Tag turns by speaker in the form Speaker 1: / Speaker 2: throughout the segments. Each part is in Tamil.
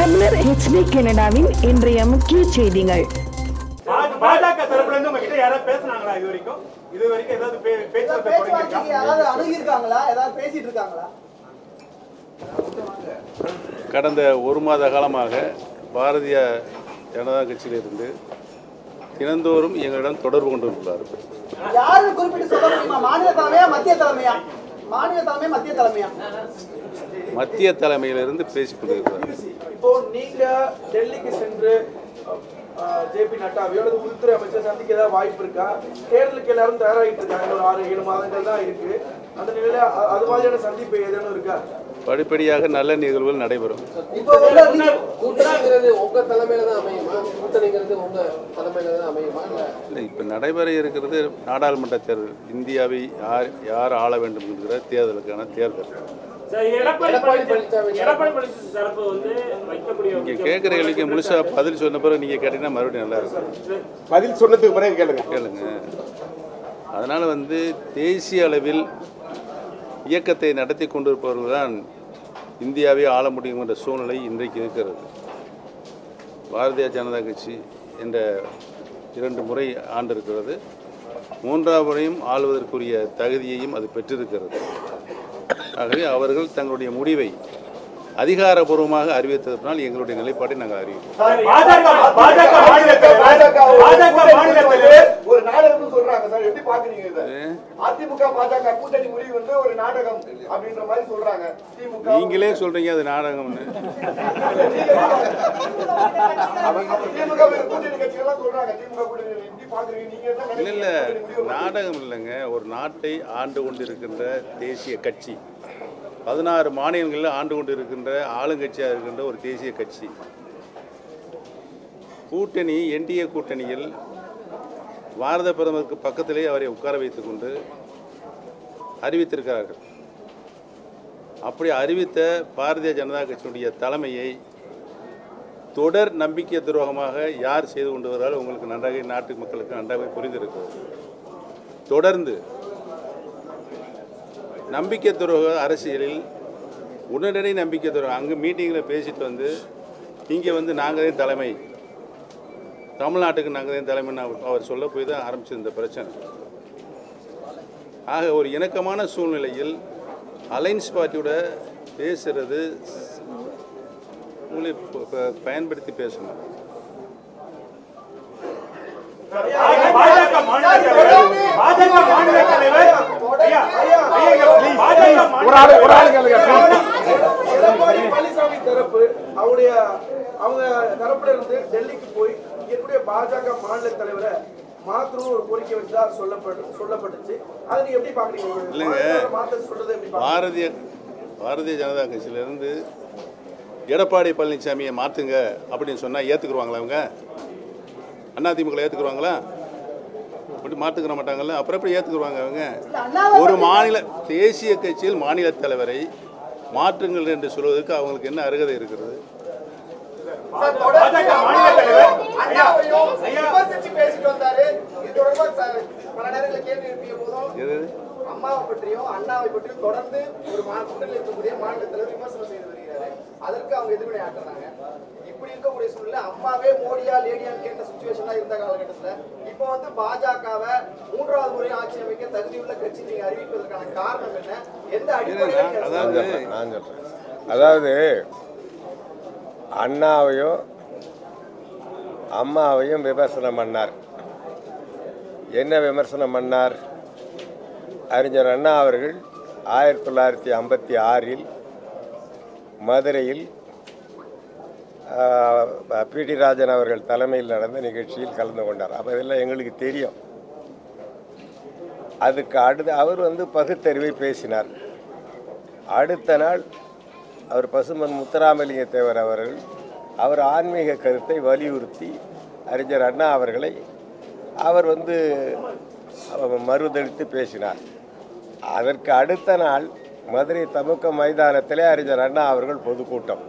Speaker 1: தமிழர் ஹெச்டி கனடாவின் இன்றைய முக்கிய செய்திகள்
Speaker 2: பா- பாஜக தரப்புல இருந்து உங்ககிட்ட யாராவது பேசுனாங்களா இது வரைக்கும் இது வரைக்கும் ஏதாவது பே- பேச்சுவார்த்தை
Speaker 3: பேச்சுவார்த்தைக்கு
Speaker 2: தொடங்கியிருக்கா?
Speaker 3: யாராவது அணுகியிருக்காங்களா ஏதாவது பேசிட்டு இருக்காங்களா
Speaker 4: கடந்த ஒரு மாத காலமாக பாரதிய ஜனதா கட்சியிலிருந்து தினந்தோறும் எங்களிடம் தொடர்பு கொண்டிருக்கிறார்கள்
Speaker 3: யாருன்னு குறிப்பிட்டு சொல்ல முடியுமா மாநில தலைமையா மத்திய தலைமையா மாநில தலைமையா மத்திய தலைமையா
Speaker 4: மத்திய தலைமையிலிருந்து பேசிக் கொண்டிருக்கிறார்கள்
Speaker 5: இப்போ நீங்க டெல்லிக்கு சென்று ஜேபி நட்டாவையோ அல்லது உள்துறை அமைச்சர் சந்திக்க ஏதாவது வாய்ப்பு இருக்கா தேர்தலுக்கு எல்லாரும் தயாராகிட்டு இருக்காங்க ஒரு ஆறு ஏழு மாதங்கள் தான் இருக்கு அந்த நிலையில அ- அது மாதிரியான சந்திப்பு ஏதேனும் இருக்கா
Speaker 4: படிப்படியாக நல்ல நிகழ்வுகள் நடைபெறும்
Speaker 3: இப்போ உள்ள நீங்க-
Speaker 6: கூட்டணிங்கிறது உங்க தலைமையில தான் அமையுமா கூட்டணிங்கிறது உங்க தலைமையில தான் அமையுமா இல்ல
Speaker 4: இல்லை இப்போ நடைபெற இருக்கிறது நாடாளுமன்ற தேர்தல் இந்தியாவை யார் யார் ஆள வேண்டும் என்கிற தேர்தலுக்கான தேர்தல்
Speaker 7: சார், எடப்பாடி
Speaker 6: எடப்பாடி
Speaker 7: பழனிசாமி
Speaker 6: பழனிசாமி
Speaker 7: எடப்பாடி பழனிசாமி தரப்பு வந்து வைக்கக்கூடிய
Speaker 4: நீங்கள் கேட்குற கேள்விக்கு முழுசாக பதில் சொன்ன பிறகு நீங்கள் கேட்டீங்கன்னா மறுபடியும் நல்லா இருக்கும்
Speaker 2: பதில் சொன்னதுக்கு பிறகு கேளுங்க
Speaker 4: கேளுங்க அதனால் வந்து தேசிய அளவில் இயக்கத்தை நடத்தி கொண்டிருப்பவர்கள் தான் இந்தியாவை ஆள முடியும் என்ற சூழ்நிலை இன்றைக்கு இருக்கிறது பாரதிய ஜனதா கட்சி என்ற இரண்டு முறை ஆண்டிருக்கிறது மூன்றாவது முறையும் ஆளுவதற்குரிய தகுதியையும் அது பெற்றிருக்கிறது ஆகவே அவர்கள் தங்களுடைய முடிவை அதிகாரபூர்வமாக அறிவித்ததனால் எங்களுடைய நிலைப்பாட்டை நாங்கள் அறிவிப்போம்
Speaker 2: பாஜக பாஜக மாநில தலைவர் பாஜக மாநில தலைவர்
Speaker 8: ஒரு நாடகம்னு சொல்றாங்க சார் எப்படி பாக்குறீங்க இத அதிமுக பாஜக கூட்டணி முடிவு வந்து ஒரு நாடகம் அப்படின்ற மாதிரி சொல்றாங்க திமுக
Speaker 4: நீங்களே சொல்றீங்க அது நாடகம்னு
Speaker 8: திமுக கூட்டணி கட்சிகள் சொல்றாங்க திமுக கூட்டணி எப்படி பாக்குறீங்க நீங்க என்ன
Speaker 4: இல்லை இல்லை
Speaker 8: நினைக்கிறீங்க? கூட்டணி முடிவு
Speaker 4: நாடகம் இல்லைங்க ஒரு நாட்டை ஆண்டு கொண்டிருக்கின்ற தேசிய கட்சி பதினாறு மாநிலங்களில் ஆண்டு கொண்டிருக்கின்ற ஆளுங்கட்சியாக இருக்கின்ற ஒரு தேசிய கட்சி கூட்டணி என்டிஏ கூட்டணியில் பாரத பிரதமருக்கு பக்கத்திலே அவரை உட்கார வைத்துக்கொண்டு அறிவித்திருக்கிறார்கள் அப்படி அறிவித்த பாரதிய ஜனதா கட்சியினுடைய தலைமையை தொடர் நம்பிக்கை துரோகமாக யார் செய்து கொண்டு வரால் உங்களுக்கு நன்றாக நாட்டு மக்களுக்கு நன்றாக புரிந்திருக்கிறது தொடர்ந்து நம்பிக்கை துரோக அரசியலில் உடனடி நம்பிக்கை துரோகம் அங்கே மீட்டிங்கில் பேசிட்டு வந்து இங்கே வந்து நாங்கள் தான் தலைமை தமிழ்நாட்டுக்கு நாங்கள் தான் தலைமைன்னு அவர் அவர் சொல்ல போய் தான் ஆரம்பிச்சது இந்த பிரச்சனை ஆக ஒரு இணக்கமான சூழ்நிலையில் அலைன்ஸ் பார்ட்டியோட பேசுறது உங்களை ப- ப- பயன்படுத்தி பேசணும்
Speaker 2: பாஜக மாநில தலைவர் பாஜக மாநில தலைவர் ஐயா ஐயா ஐயா பாஜக மாநில ஒரு ஆளு கேளுங்க
Speaker 5: எடப்பாடி பழனிசாமி தரப்பு அவருடைய அவங்க தரப்புல இருந்து டெல்லிக்கு போய் இங்க இருக்கக்கூடிய பாஜக மாநில தலைவரை மாத்தணும் ஒரு கோரிக்கை வச்சதா சொல்லப்பட்டு சொல்லப்பட்டுச்சு அதை நீங்க எப்படி பாக்குறீங்க ஒரு
Speaker 4: இல்லைங்க.
Speaker 5: மாநில தலைவரை மாத்த சொல்றதை எப்படி பாக்குறீங்க
Speaker 4: பாரதிய பாரதிய ஜனதா கட்சியிலேருந்து எடப்பாடி பழனிசாமியை மாற்றுங்க அப்படின்னு சொன்னால் ஏற்றுக்குருவாங்களா அவங்க அதிமுக ஏற்றுக்குருவாங்களா அப்படி மாற்றுக்கிற மாட்டாங்கல்ல அப்புறம் எப்படி ஏற்றுக்குருவாங்க அவங்க ஒரு மாநில தேசிய கட்சியில் மாநில தலைவரை மாற்றுங்கள் என்று சொல்வதற்கு அவங்களுக்கு என்ன அருகதை இருக்கிறது
Speaker 2: பாஜக மாநில தலைவர் ஐயா
Speaker 8: அண்ணாவையும்
Speaker 2: ஐயா
Speaker 8: விமர்சிச்சு பேசிட்டு வந்தாரு இது தொடர்பா ச- பல நேரங்களில் கேள்வி எழுப்பிய போதும்
Speaker 4: எது
Speaker 8: அம்மாவை பற்றியும் அண்ணாவை பற்றியும் தொடர்ந்து ஒரு மா- கூட்டணியில் இருக்கக்கூடிய மாநில தலைவர் விமர்சனம் செய்து வருகிறாரு அதற்கு அவங்க எதிர்வினை ஆட்டுறாங்க இப்படி இருக்கக்கூடிய சூழ்நிலை அம்மாவே மோடியா லேடியான்னு கேட்ட சுச்சுவேஷனா இருந்த காலகட்டத்துல இப்போ வந்து பாஜகவை மூன்றாவது முறை ஆட்சி அமைக்க தகுதியுள்ள கட்சி நீங்க அறிவிப்பதற்கான காரணம் என்ன எந்த அடிப்படையில் நீங்க அதை
Speaker 4: அதாவது
Speaker 9: நான் சொல்றேன் அதாவது அண்ணாவையும் அம்மாவையும் விமர்சனம் பண்ணார் என்ன விமர்சனம் பண்ணார் அறிஞர் அண்ணா அவர்கள் ஆயிரத்தி தொள்ளாயிரத்தி ஐம்பத்தி ஆறில் மதுரையில் பிடி ராஜன் அவர்கள் தலைமையில் நடந்த நிகழ்ச்சியில் கலந்து கொண்டார் அப்போ இதெல்லாம் எங்களுக்கு தெரியும் அதுக்கு அடுத்து அவர் வந்து பகுத்தறிவை பேசினார் அடுத்த நாள் அவர் பசுமன் முத்துராமலிங்க தேவர் அவர்கள் அவர் ஆன்மீக கருத்தை வலியுறுத்தி அறிஞர் அண்ணா அவர்களை அவர் வந்து அவர் மறுதளித்து பேசினார் அதற்கு அடுத்த நாள் மதுரை தமுக்க மைதானத்திலே அறிஞர் அண்ணா அவர்கள் பொதுக்கூட்டம்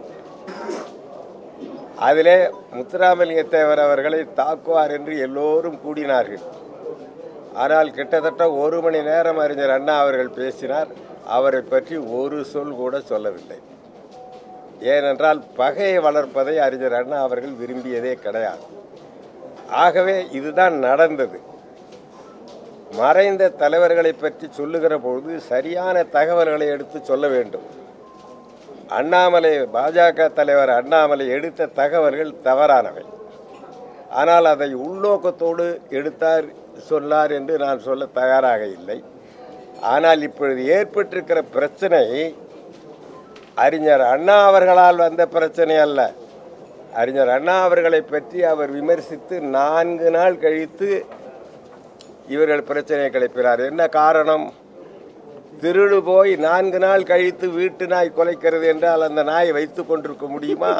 Speaker 9: அதிலே முத்துராமலிங்க தேவர் அவர்களை தாக்குவார் என்று எல்லோரும் கூடினார்கள் ஆனால் கிட்டத்தட்ட ஒரு மணி நேரம் அறிஞர் அண்ணா அவர்கள் பேசினார் அவரை பற்றி ஒரு சொல் கூட சொல்லவில்லை ஏனென்றால் பகையை வளர்ப்பதை அறிஞர் அண்ணா அவர்கள் விரும்பியதே கிடையாது ஆகவே இதுதான் நடந்தது மறைந்த தலைவர்களை பற்றி சொல்லுகிற பொழுது சரியான தகவல்களை எடுத்து சொல்ல வேண்டும் அண்ணாமலை பாஜக தலைவர் அண்ணாமலை எடுத்த தகவல்கள் தவறானவை ஆனால் அதை உள்நோக்கத்தோடு எடுத்தார் சொன்னார் என்று நான் சொல்ல தயாராக இல்லை ஆனால் இப்பொழுது ஏற்பட்டிருக்கிற பிரச்சனை அறிஞர் அண்ணா அவர்களால் வந்த பிரச்சனை அல்ல அறிஞர் அண்ணா அவர்களை பற்றி அவர் விமர்சித்து நான்கு நாள் கழித்து இவர்கள் பிரச்சனையை கிளப்பினார் என்ன காரணம் திருடு போய் நான்கு நாள் கழித்து வீட்டு நாய் குலைக்கிறது என்றால் அந்த நாயை வைத்துக் கொண்டிருக்க முடியுமா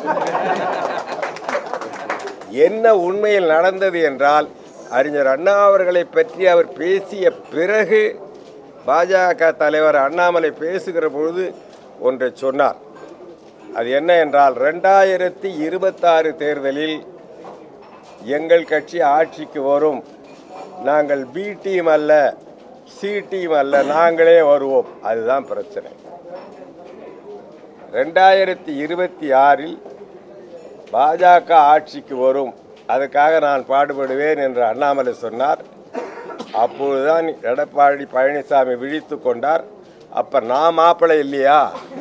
Speaker 9: என்ன உண்மையில் நடந்தது என்றால் அறிஞர் அண்ணா அவர்களை பற்றி அவர் பேசிய பிறகு பாஜக தலைவர் அண்ணாமலை பேசுகிற பொழுது ஒன்றை சொன்னார் அது என்ன என்றால் ரெண்டாயிரத்தி இருபத்தாறு தேர்தலில் எங்கள் கட்சி ஆட்சிக்கு வரும் நாங்கள் பி டீம் அல்ல சி டீம் அல்ல நாங்களே வருவோம் அதுதான் பிரச்சனை ரெண்டாயிரத்தி இருபத்தி ஆறில் பாஜக ஆட்சிக்கு வரும் அதுக்காக நான் பாடுபடுவேன் என்று அண்ணாமலை சொன்னார் அப்பொழுதுதான் எடப்பாடி பழனிசாமி விழித்து கொண்டார் அப்ப நான் மாப்பிள்ளை இல்லையா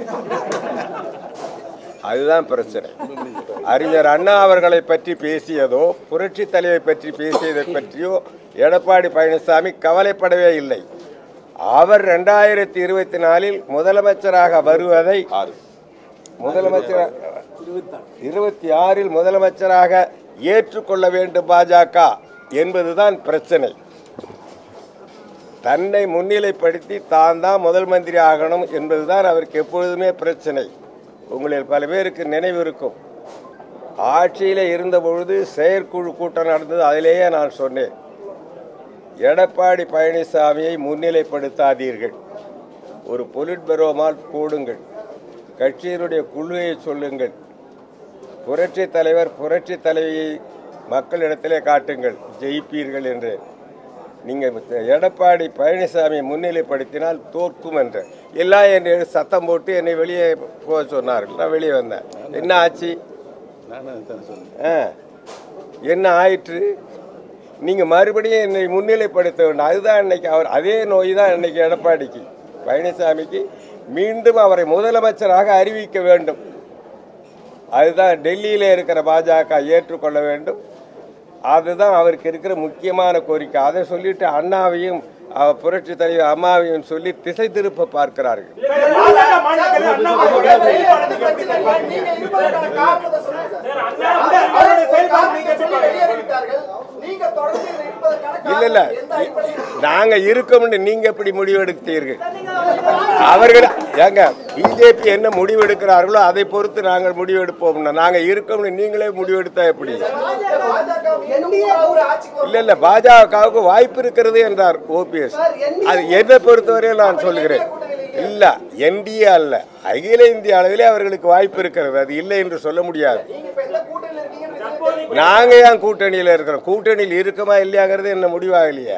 Speaker 9: அதுதான் பிரச்சனை அறிஞர் அண்ணா அவர்களை பற்றி பேசியதோ புரட்சி தலைவை பற்றி பேசியதை பற்றியோ எடப்பாடி பழனிசாமி கவலைப்படவே இல்லை அவர் ரெண்டாயிரத்தி இருபத்தி நாலில் முதலமைச்சராக வருவதை முதலமைச்சர் இருபத்தி ஆறில் முதலமைச்சராக ஏற்றுக்கொள்ள வேண்டும் பாஜக என்பதுதான் பிரச்சனை தன்னை முன்னிலைப்படுத்தி தான் தான் முதல் மந்திரி ஆகணும் என்பதுதான் அவருக்கு எப்பொழுதுமே பிரச்சனை உங்களில் பல பேருக்கு நினைவு இருக்கும் ஆட்சியில் இருந்தபொழுது செயற்குழு கூட்டம் நடந்தது அதிலேயே நான் சொன்னேன் எடப்பாடி பழனிசாமியை முன்னிலைப்படுத்தாதீர்கள் ஒரு பொலிட் பெரோமால் கூடுங்கள் கட்சியினுடைய குழுவை சொல்லுங்கள் புரட்சி தலைவர் புரட்சி தலைவியை மக்களிடத்திலே காட்டுங்கள் ஜெயிப்பீர்கள் என்று நீங்கள் எடப்பாடி பழனிசாமியை முன்னிலைப்படுத்தினால் தோற்கும் என்று எல்லாம் என்னை சத்தம் போட்டு என்னை வெளியே போக சொன்னார்கள் நான் வெளியே வந்தேன் என்ன ஆச்சு
Speaker 4: நானும் அதுதான் சொன்னேன்
Speaker 9: ஆ என்ன ஆயிற்று நீங்கள் மறுபடியும் என்னை முன்னிலைப்படுத்த வேண்டும் அதுதான் இன்னைக்கு அவர் அதே நோய் தான் இன்னைக்கு எடப்பாடிக்கு பழனிசாமிக்கு மீண்டும் அவரை முதலமைச்சராக அறிவிக்க வேண்டும் அதுதான் டெல்லியில் இருக்கிற பாஜக ஏற்றுக்கொள்ள வேண்டும் அதுதான் அவருக்கு இருக்கிற முக்கியமான கோரிக்கை அதை சொல்லிட்டு அண்ணாவையும் அவர் புரட்சி தலைவர் அம்மாவையும் சொல்லி திசை திருப்ப பார்க்கிறார்கள்
Speaker 2: பாஜக மாநிலத்தில் அண்ணாமலையுடைய செயல்பாடு
Speaker 8: பிரச்சனை இல்லை. நீங்க இருப்பதற்கான காரணத்தை சொல்லுங்க சார்.
Speaker 2: அவருடைய செயல்பாடு நீங்க
Speaker 8: சொல்லி
Speaker 2: சொல்லுங்க.
Speaker 8: வெளியேறிவிட்டார்கள். நீங்க தொடர்ந்து இதில் இருப்பதற்கான
Speaker 9: இல்ல இல்ல
Speaker 8: காரணம் எந்த அடிப்படையில்
Speaker 9: நாங்க இருக்கோம்னு நீங்க எப்படி முடிவெடுத்தீர்கள் அவர்கள் ஏங்க பிஜேபி என்ன முடிவெடுக்கிறார்களோ அதை பொறுத்து நாங்கள் முடிவெடுப்போம்னா நாங்க இருக்கோம்னு நீங்களே முடிவெடுத்தா எப்படி
Speaker 8: பாஜக மீண்டும் ஒரு ஆட்சிக்கு வரும்.
Speaker 9: இல்ல இல்ல பாஜகவுக்கு வாய்ப்பு இருக்கிறது என்றார் ஓபிஎஸ் அது என்னை பொறுத்தவரையில் நான் சொல்கிறேன் இல்ல என்டிஏ அல்ல அகில இந்திய அளவிலே அவர்களுக்கு வாய்ப்பு இருக்கிறது அது இல்லை என்று சொல்ல முடியாது
Speaker 8: நீங்க இப்ப எந்த கூட்டணியில் இருக்கீங்கன்னு
Speaker 9: நாங்க ஏன் கூட்டணியில் இருக்கிறோம் கூட்டணியில் இருக்கமா இல்லையாங்கிறது என்ன முடிவாகலையே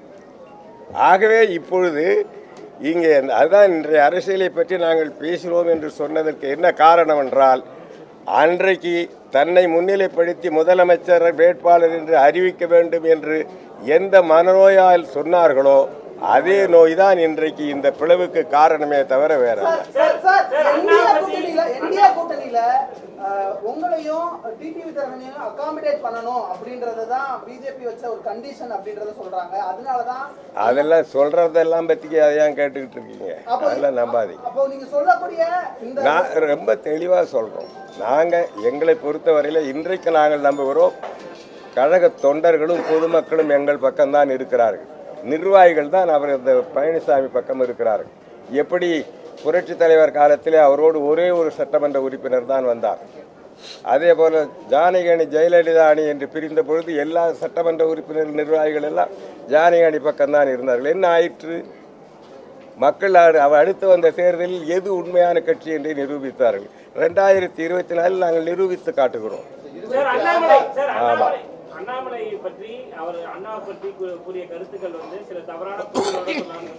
Speaker 9: ஆகவே இப்பொழுது இங்கே இந்த- அதுதான் இன்றைய அரசியலை பற்றி நாங்கள் பேசுகிறோம் என்று சொன்னதற்கு என்ன காரணம் என்றால் அன்றைக்கு தன்னை முன்னிலைப்படுத்தி முதலமைச்சர் வேட்பாளர் என்று அறிவிக்க வேண்டும் என்று எந்த மனநோயால் சொன்னார்களோ அதே நோய்தான் இன்றைக்கு இந்த பிளவுக்கு காரணமே தவிர வேற அல்ல.
Speaker 3: சார் சார் என்டிஏ கூட்டணியில என்டிஏ கூட்டணியில அஹ், உங்களையும் டிடிவி திறமையும் அகாமடேட் பண்ணணும் அப்படின்றது தான் பிஜேபி வச்ச ஒரு கண்டிஷன் அப்படின்றத சொல்றாங்க அதனால தான்
Speaker 9: அதெல்லாம் சொல்றதெல்லாம் பற்றி அதை ஏன் கேட்டுக்கிட்டு இருக்கீங்க அதெல்லாம் நம்பாதீங்க
Speaker 3: அப்போ நீங்க சொல்லக்கூடிய இந்த
Speaker 9: நான் ரொம்ப தெளிவாக சொல்கிறோம் நாங்கள் எங்களை பொறுத்தவரையில் இன்றைக்கு நாங்கள் நம்புகிறோம் கழக தொண்டர்களும் பொதுமக்களும் எங்கள் பக்கம்தான் இருக்கிறார்கள் நிர்வாகிகள் தான் அவர் இந்த பழனிசாமி பக்கம் இருக்கிறார்கள் எப்படி புரட்சி தலைவர் காலத்திலே அவரோடு ஒரே ஒரு சட்டமன்ற உறுப்பினர் தான் வந்தார் அதே போல ஜானகி அணி ஜெயலலிதா அணி என்று பிரிந்த பொழுது எல்லா சட்டமன்ற உறுப்பினர் நிர்வாகிகள் எல்லாம் ஜானகி அணி பக்கம்தான் இருந்தார்கள் என்ன ஆயிற்று மக்கள் அடு- அவ அடுத்து வந்த தேர்தலில் எது உண்மையான கட்சி என்று நிரூபித்தார்கள் ரெண்டாயிரத்தி இருபத்தி நாலில் நாங்கள் நிரூபித்து காட்டுகிறோம்
Speaker 7: சார் அண்ணாமலை சார் அண்ணாமலை அண்ணாமலை பற்றி அவர் அண்ணாவை பற்றி கூ- கூறிய கருத்துக்கள் வந்து சில தவறான புரிதலோட சொன்னாங்க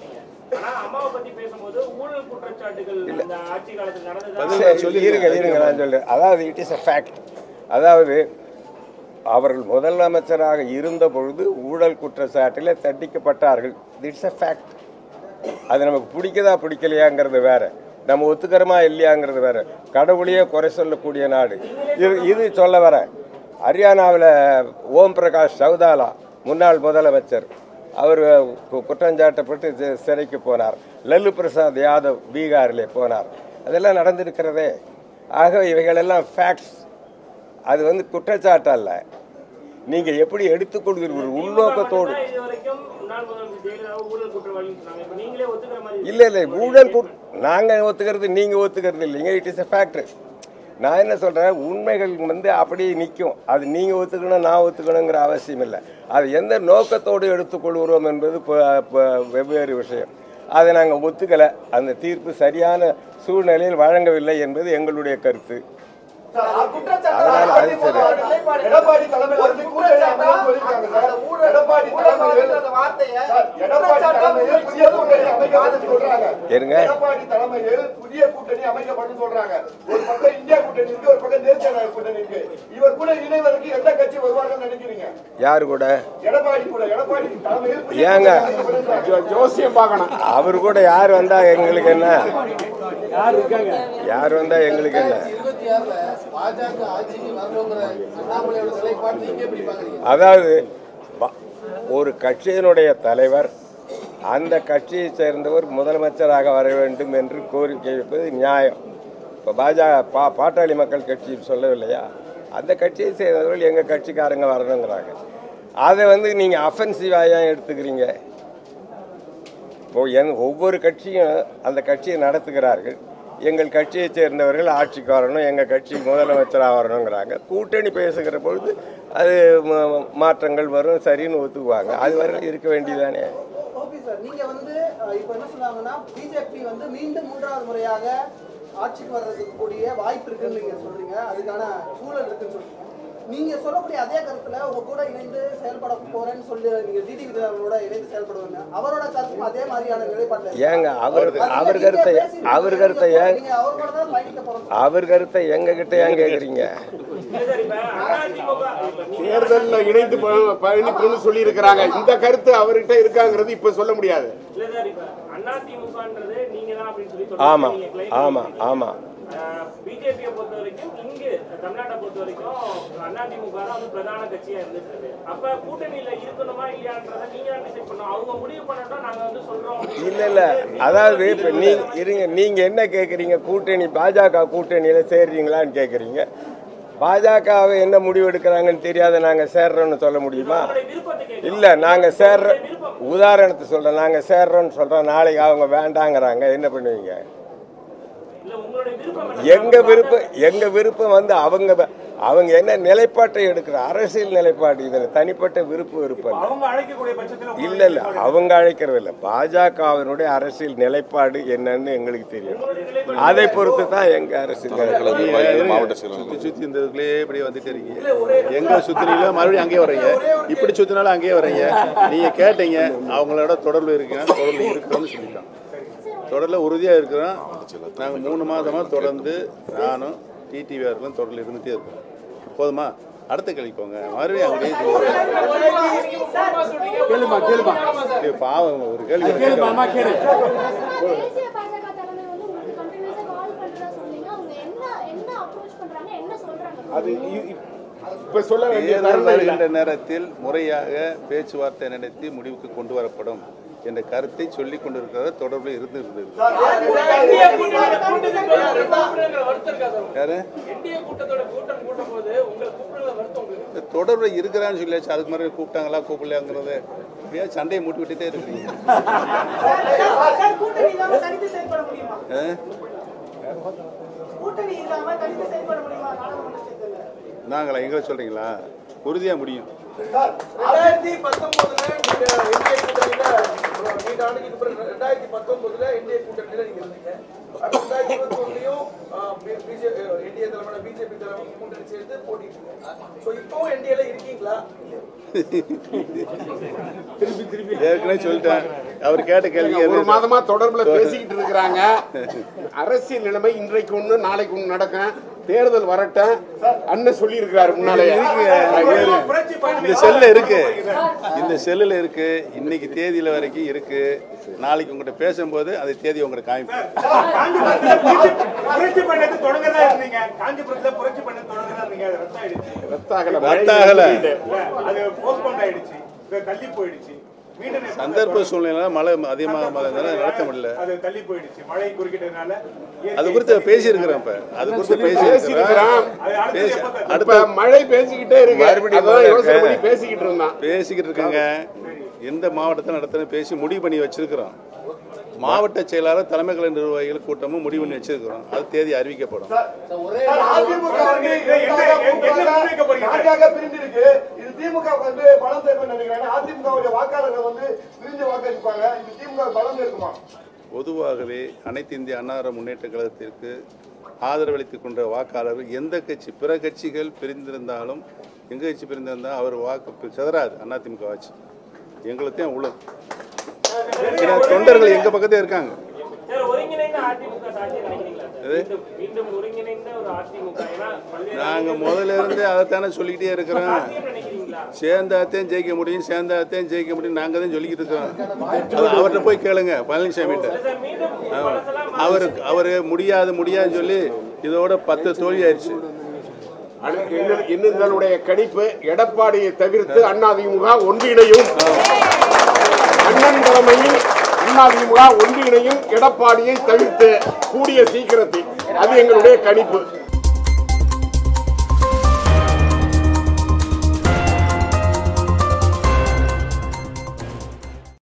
Speaker 7: ஆனா அம்மாவை பத்தி பேசும்போது ஊழல் குற்றச்சாட்டுகள் இந்த ஆட்சி காலத்தில் நடந்ததா
Speaker 4: பதில்
Speaker 9: சரி, இருங்க இருங்க நான் சொல்றேன் அதாவது இட் இஸ் a ஃபேக்ட் அதாவது அவர்கள் முதலமைச்சராக இருந்த பொழுது ஊழல் குற்றச்சாட்டில் தண்டிக்கப்பட்டார்கள் இட்ஸ் a ஃபேக்ட் அது நமக்கு பிடிக்குதா பிடிக்கலையாங்கிறது வேற நம்ம ஒத்துக்கிறோமா இல்லையாங்கிறது வேற கடவுளையே குறை சொல்லக்கூடிய நாடு இது இது சொல்ல வர ஹரியானாவில் ஓம் பிரகாஷ் சௌதாலா முன்னாள் முதலமைச்சர் அவர் கு- குற்றஞ்சாட்டப்பட்டு சி- சிறைக்கு போனார் லல்லு பிரசாத் யாதவ் பீகாரிலே போனார் அதெல்லாம் நடந்திருக்கிறதே ஆக இவைகளெல்லாம் ஃபேக்ட்ஸ் அது வந்து குற்றச்சாட்டு அல்ல நீங்கள் எப்படி எடுத்துக்கொள்வீர்கள் ஒரு உள்நோக்கத்தோடு
Speaker 7: மட்டும்தான் இது வரைக்கும் முன்னாள் முதலமைச்சர் ஜெயலலிதா ஊழல் குற்றவாளின்னு சொன்னாங்க இப்ப நீங்களே ஒத்துக்கிற மாதிரி
Speaker 9: இல்லை இல்லை ஊழல் குட் நாங்கள் ஒத்துக்கிறது நீங்கள் ஒத்துக்கிறது இல்லைங்க இட் இஸ் a ஃபேக்ட்ரி நான் என்ன சொல்கிறேன் உண்மைகள் வந்து அப்படியே நிற்கும் அது நீங்கள் ஒத்துக்கணும் நான் ஒத்துக்கணுங்கிற அவசியம் இல்லை அது எந்த நோக்கத்தோடு எடுத்துக்கொள்கிறோம் என்பது ப- ப- வெவ்வேறு விஷயம் அதை நாங்கள் ஒத்துக்கலை அந்த தீர்ப்பு சரியான சூழ்நிலையில் வழங்கவில்லை என்பது எங்களுடைய கருத்து அதனால அது சரி
Speaker 8: எடப்பாடி தலைமையில இருந்து கூட்டணி அமைக்கணும்னு சொல்லியிருக்காங்க சார். எடப்பாடி தலைமையில்
Speaker 3: அந்த வார்த்தையை
Speaker 8: சார், எடப்பாடி தலைமையில் புதிய கூட்டணி அமைக்கப்படும் சொல்றாங்க
Speaker 9: இருங்க.
Speaker 8: எடப்பாடி தலைமையில் புதிய கூட்டணி அமைக்கப்படும் சொல்றாங்க ஒரு பக்கம் இந்தியா கூட்டணி இருக்கு ஒரு பக்கம் தேசிய நாயக கூட்டணி இருக்கு இவர் கூட இணைவதற்கு எந்த கட்சி வருவார்கள் நினைக்கிறீங்க
Speaker 9: யார் கூட
Speaker 8: எடப்பாடி கூட எடப்பாடி தலைமையில் புதிய
Speaker 9: ஏங்க?
Speaker 8: கூட்டணி அமைக்கப்படும் சொல்றாங்க.
Speaker 2: ஜோசியம் பார்க்கணும்
Speaker 9: அவர் கூட யார் வந்தா எங்களுக்கு என்ன யார் வந்தா எங்களுக்கு என்ன
Speaker 6: இருபத்தி ஆறுல பாஜக ஆட்சிக்கு வரணுங்கிற அண்ணாமலையோட நிலைப்பாடு நீங்க எப்படி பாக்குறீங்க
Speaker 9: அதாவது ப- ஒரு கட்சியினுடைய தலைவர் அந்த கட்சியை சேர்ந்தவர் முதலமைச்சராக வர வேண்டும் என்று கோரிக்கை வைப்பது நியாயம் இப்போ பாஜக பா பாட்டாளி மக்கள் கட்சி சொல்லவில்லையா அந்த கட்சியை சேர்ந்தவர்கள் எங்கள் கட்சிக்காரங்க வரணுங்கிறாங்க அதை வந்து நீங்கள் அஃபென்சிவாக ஏன் எடுத்துக்கிறீங்க இப்போ என் ஒவ்வொரு கட்சியும் அந்த கட்சியை நடத்துகிறார்கள் எங்கள் கட்சியை சேர்ந்தவர்கள் ஆட்சிக்கு வரணும் எங்கள் கட்சி முதலமைச்சராக வரணுங்கிறாங்க கூட்டணி பேசுகிற பொழுது அது ம- மாற்றங்கள் வரும் சரின்னு ஒத்துக்குவாங்க அது வரை இருக்க வேண்டியதானே
Speaker 3: ஓகே சார் நீங்க வந்து அஹ், இப்ப என்ன சொல்றாங்கன்னா பிஜேபி வந்து மீண்டும் மூன்றாவது முறையாக ஆட்சிக்கு வர்றதுக்கு கூடிய வாய்ப்பு இருக்குன்னு நீங்க சொல்றீங்க அதுக்கான சூழல் இருக்குன்னு சொல்றீங்க நீங்க சொல்லக்கூடிய அதே கருத்துல உங்க கூட இணைந்து செயல்பட போறேன்னு சொல்லி நீங்க டிடி விஜயனோட இணைந்து செயல்படுவீங்க அவரோட கருத்தும் அதே மாதிரியான நிலைப்பாட்டில் இருக்கு.
Speaker 9: ஏங்க அவர்
Speaker 3: அதுல
Speaker 9: அவர்
Speaker 3: நீங்க
Speaker 9: கருத்தை
Speaker 3: பேசி-
Speaker 9: அவர் கருத்தை ஏன்
Speaker 3: நீங்க அவர் கூட தான் பயணிக்க போறோம்
Speaker 9: அவர் கருத்தை எங்க கிட்ட ஏன் கேட்குறீங்க
Speaker 7: இல்ல சார் இப்ப அதிமுக இப்ப நீங்க
Speaker 2: தேர்தலில் இணைந்து ப- பயணிக்கணும்னு சொல்லி இருக்கிறாங்க இந்த கருத்து அவர்கிட்ட இருக்காங்கிறது இப்ப சொல்ல முடியாது
Speaker 7: இல்ல சார் இப்ப அதிமுகன்றது நீங்க தான் அப்படின்னு சொல்லி
Speaker 9: ஆமா
Speaker 7: நீங்க claim
Speaker 9: ஆமா
Speaker 7: பண்ணிருக்கீங்க.
Speaker 9: ஆமா
Speaker 7: ஆஹ் பிஜேபியை பொறுத்த வரைக்கும் இங்கு தமிழ்நாட்டை பொறுத்த வரைக்கும் அதிமுக தான் வந்து பிரதான கட்சியா இருந்துட்டு இருக்கு அப்ப கூட்டணியில இருக்கணுமா இல்லையான்றத நீங்க தான் டிசைட் பண்ணணும் அவங்க முடிவு பண்ணட்டும் நாங்க வந்து சொல்றோம் அப்படின்னு
Speaker 9: இல்ல இல்ல அதாவது இப்ப நீங்க இருங்க நீங்க என்ன கேக்குறீங்க கூட்டணி பாஜக கூட்டணியில சேர்றீங்களான்னு கேக்குறீங்க பாஜகவை என்ன முடிவு எடுக்கிறாங்கன்னு தெரியாத நாங்க சேர்றோம்னு சொல்ல முடியுமா
Speaker 7: உங்களுடைய விருப்பத்தை கேட்க
Speaker 9: இல்ல நாங்க சேர்ற உதாரணத்தை சொல்றேன் நாங்க சேர்றோம்னு சொல்றோம் நாளைக்கு அவங்க வேண்டாங்கிறாங்க என்ன பண்ணுவீங்க
Speaker 7: இல்ல உங்களுடைய விருப்பம் என்ன?
Speaker 9: எங்க விருப்பம் எங்க விருப்பம் வந்து அவங்க வ- அவங்க என்ன நிலைப்பாட்டை எடுக்கிற அரசியல் நிலைப்பாடு இதுல தனிப்பட்ட விருப்ப விருப்பம் இல்ல.
Speaker 2: அவங்க அழைக்கக்கூடிய பட்சத்தில்
Speaker 9: இல்ல இல்ல அவங்க அழைக்கிறது இல்ல பாஜகவினுடைய அரசியல் நிலைப்பாடு என்னன்னு எங்களுக்கு தெரியும் அதை பொறுத்து தான் எங்க அரசியல் நிலைப்பாடு.
Speaker 4: மாவட்ட சுற்றி சுற்றி இந்த இதுக்குள்ளேயே இப்படியே வந்துட்டே இருக்கீங்க எங்க சுத்தினீங்களோ மறுபடியும் அங்கேயே வர்றீங்க இப்படி சுத்தினாலும் அங்கேயே வர்றீங்க நீங்க கேட்டீங்க அவங்களோட தொடர்பு இருக்கீங்க தொடர்பு இருக்கிறோம்னு சொல்லிட்டாங்க தொடரில் உறுதியாக இருக்கிறோம் நாங்கள் மூணு மாதமாக தொடர்ந்து நானும் டிடிவிஆருக்கும் தொடரில் இருந்துகிட்டே இருக்கோம் போதுமா அடுத்த கேள்வி போங்க மறுபடியும் அங்கேயே
Speaker 2: கேளுமா கேளுமா
Speaker 4: இது பாவம் ஒரு கேள்வி
Speaker 2: கேளுமா அம்மா கேளு
Speaker 10: தேசிய பாஜக தலைமை வந்து உங்களுக்கு கண்டினியூஸா கால் பண்றதா சொன்னீங்க அவங்க என்ன என்ன அப்ரோச் பண்றாங்க என்ன சொல்றாங்க
Speaker 2: அது இ- இ- இப்ப சொல்ல வேண்டிய
Speaker 4: தேர்தல்
Speaker 2: தருணம் இல்லை.
Speaker 4: வருகின்ற நேரத்தில் முறையாக பேச்சுவார்த்தை நடத்தி முடிவுக்கு கொண்டு வரப்படும் என்ற கருத்தை சொல்லிக் கொண்டிருக்கிறத தொடர்பில் இருந்து இருந்தது யாரு இந்த தொடர்பில் இருக்கிறான்னு சொல்லியாச்சு அதுக்கு மாதிரி கூப்பிட்டாங்களா கூப்பிடலையாங்கிறது இப்படியா சண்டையை மூட்டி விட்டுட்டே இருக்கிறீங்க
Speaker 3: கூட்டணி இல்லாம தனித்து செயல்பட முடியுமா
Speaker 4: ஆ?
Speaker 3: கூட்டணி இல்லாம தனித்து செயல்பட முடியுமா நாடாளுமன்ற தேர்தல்ல
Speaker 4: நாங்களா எங்களை சொல்றீங்களா உறுதியா முடியும்
Speaker 5: ரெண்டாயிரத்தி பத்தொன்பதுல நீங்க இந்திய கூட்டணியில நீண்ட ஆண்டுக்கு அப்புறம் ரெண்டாயிரத்தி பத்தொன்பதுல என்டிஏ கூட்டணியில நீங்க இருந்தீங்க அப்ப ரெண்டாயிரத்தி இருபத்தி ஒண்ணுலயும் என்டிஏ தலைமையில பிஜேபி தலைமை கூட்டணி சேர்ந்து போட்டிட்டு ஸோ இப்பவும் என்டிஏல இருக்கீங்களா
Speaker 4: ஏற்கனவே சொல்லிட்டேன் அவர் கேட்ட கேள்வி
Speaker 11: ஒரு மாதமா தொடர்புல பேசிக்கிட்டு இருக்கிறாங்க அரசியல் நிலைமை இன்றைக்கு ஒண்ணு நாளைக்கு ஒண்ணு நடக்கும் தேர்தல் வரட்டும் அண்ணன் சொல்லி இருக்கிறாரு முன்னாலே
Speaker 4: இந்த செல்ல இருக்கு இந்த செல்லுல இருக்கு இன்னைக்கு தேதியில வரைக்கும் இருக்கு நாளைக்கு உங்ககிட்ட பேசும்போது அந்த தேதி உங்களுக்கு காமிப்பேன்
Speaker 2: காஞ்சிபுரத்துல புரட்சி பண்ணது தொடங்கதான் இருந்தீங்க காஞ்சிபுரத்துல புரட்சி பண்ணது தொடங்கதான் இருந்தீங்க அது ரத்து ஆயிடுச்சு
Speaker 11: ரத்தாகல
Speaker 4: ரத்தாகல.
Speaker 2: இல்ல, அது போஸ்ட்போன் ஆயிடுச்சு இது தள்ளி போயிடுச்சு மீண்டும் எப்ப
Speaker 4: சந்தர்ப்ப சூழ்நிலை மழை அதிகமாக இருந்ததுனால நடத்த முடியல
Speaker 2: அது தள்ளி போயிடுச்சு மழை குறுக்கிட்டதுனால
Speaker 4: அது குறித்து பேசியிருக்கிறேன் இப்ப அது குறித்து
Speaker 11: பேசியிருக்கிறான்.
Speaker 4: பேசியிருக்கிறேன் பேசி
Speaker 11: இப்ப
Speaker 4: அடுத்த
Speaker 11: மழை பேசிக்கிட்டே இருக்கு
Speaker 4: மறுபடியும்
Speaker 11: அதான்
Speaker 4: போல
Speaker 11: யோசனை
Speaker 4: இருக்கு.
Speaker 11: பண்ணி பேசிக்கிட்டு இருந்தான்
Speaker 4: பேசிக்கிட்டு இருக்கேங்க எந்த மாவட்டத்தில் நடத்தணும் பேசி முடிவு பண்ணி வச்சிருக்கிறோம் மாவட்ட செயலாளர் தலைமை கலை நிர்வாகிகள் கூட்டமும் முடிவு பண்ணி வச்சிருக்கிறோம் அது தேதி அறிவிக்கப்படும்
Speaker 6: ஒரே
Speaker 8: அதிமுக வந்து பாஜக பிரிஞ்சிருக்கு இது திமுக வந்து பலம் சேர்க்கும் நினைக்கிறேன் அதிமுக வாக்காளர்கள் வந்து பிரிஞ்சு வாக்களிப்பாங்க இது திமுக பலம் சேர்க்குமா
Speaker 4: பொதுவாகவே அனைத்து இந்திய அன்னார முன்னேற்ற கழகத்திற்கு ஆதரவளித்துக் கொண்ட வாக்காளர் எந்த கட்சி பிற கட்சிகள் பிரிந்திருந்தாலும் எங்க கட்சி பிரிந்திருந்தால் அவர் வாக்கு பி- சிதறாது அதிமுக ஆட்சி எங்களுக்கும் உள்ள ஏன்னா தொண்டர்கள் எங்க பக்கத்தே இருக்காங்க
Speaker 7: சார் ஒருங்கிணைந்த அதிமுக சாட்சி நினைக்கிறீங்களா சார் மீண்டும் மீண்டும் ஒருங்கிணைந்த ஒரு அதிமுக ஏன்னா பல்வேறு
Speaker 4: நாங்க முதல்ல இருந்து அதைத்தானே சொல்லிக்கிட்டே இருக்கிறோம்
Speaker 7: சாத்தியம் நினைக்கிறீங்களா
Speaker 4: சேர்ந்தாத்தையும் ஜெயிக்க முடியும் சேர்ந்தாத்தையும் ஜெயிக்க முடியும் நாங்க தான் சொல்லிக்கிட்டு இருக்கிறோம் அது அவர்கிட்ட போய் கேளுங்க பழனிசாமிகிட்ட
Speaker 7: சார் மீண்டும் பழசெல்லாம்
Speaker 4: அவர் அவர் முடியாது முடியாதுன்னு சொல்லி இதோட பத்து தோல்வி ஆயிடுச்சு
Speaker 11: இன்னுடைய கணிப்பு எடப்பாடியை தவிர்த்து அதிமுக ஒன்றிணையும் அண்ணன் தலைமையில் அதிமுக ஒன்றிணையும் எடப்பாடியை தவிர்த்து கூடிய சீக்கிரத்தில் அது எங்களுடைய கணிப்பு